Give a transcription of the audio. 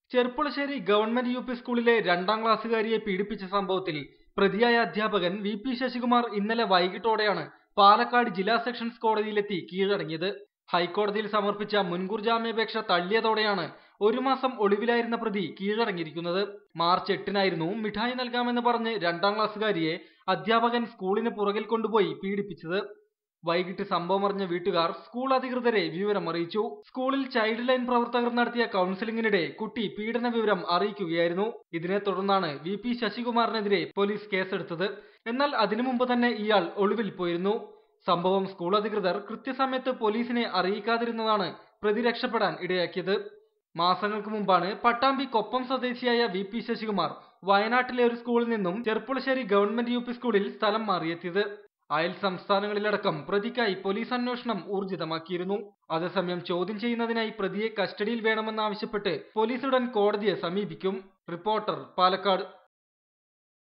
Cherpulassery government U P സ്കൂളിലെ രണ്ടാം ക്ലാസ്സുകാരിയെ പീഡിപ്പിച്ച സംഭവത്തിൽ പ്രതിയായ അധ്യാപകൻ വി പി ശശികുമാർ ഇന്നലെ വൈകിട്ടോടെയാണ് പാലക്കാട് ജില്ലാ സെഷൻസ് കോടതിയിലെത്തി കീഴടങ്ങിയത് ഹൈക്കോടതിയിൽ സമർപ്പിച്ച മുൻകൂർ ജാമ്യാപേക്ഷ തള്ളിയതോടെയാണ് ഒരു മാസം ഒളിവിലായിരുന്ന പ്രതി കീഴടങ്ങിയിരിക്കുന്നത് മാർച്ച് എട്ടിനായിരുന്നു മിഠായി നൽകാമെന്ന് പറഞ്ഞ് രണ്ടാം ക്ലാസ്സുകാരിയെ അധ്യാപകൻ സ്കൂളിന് പുറകിൽ കൊണ്ടുപോയി പീഡിപ്പിച്ചത് വൈകിട്ട് സംഭവം അറിഞ്ഞ വീട്ടുകാർ സ്കൂൾ അധികൃതരെ വിവരം അറിയിച്ചു സ്കൂളിൽ ചൈൽഡ് ലൈൻ പ്രവർത്തകർ നടത്തിയ കൗൺസിലിംഗിനിടെ കുട്ടി പീഡന വിവരം അറിയിക്കുകയായിരുന്നു ഇതിനെ തുടർന്നാണ് വി പി ശശികുമാറിനെതിരെ പോലീസ് കേസെടുത്തത് എന്നാൽ അതിനു മുമ്പ് തന്നെ ഇയാൾ ഒളിവിൽ പോയിരുന്നു സംഭവം സ്കൂൾ അധികൃതർ കൃത്യസമയത്ത് പോലീസിനെ അറിയിക്കാതിരുന്നതാണ് പ്രതി രക്ഷപ്പെടാൻ ഇടയാക്കിയത് മാസങ്ങൾക്ക് മുമ്പാണ് പട്ടാമ്പി കൊപ്പം സ്വദേശിയായ വി പി ശശികുമാർ വയനാട്ടിലെ ഒരു സ്കൂളിൽ നിന്നും ചെർപ്പുളശ്ശേരി ഗവൺമെന്റ് യു പി സ്കൂളിൽ സ്ഥലം മാറിയെത്തിയത് അയൽ സംസ്ഥാനങ്ങളിലടക്കം പ്രതിക്കായി പോലീസ് അന്വേഷണം ഊർജിതമാക്കിയിരുന്നു അതേസമയം ചോദ്യം ചെയ്യുന്നതിനായി പ്രതിയെ കസ്റ്റഡിയിൽ വേണമെന്നാവശ്യപ്പെട്ട് പോലീസ് ഉടൻ കോടതിയെ സമീപിക്കും റിപ്പോർട്ടർ പാലക്കാട്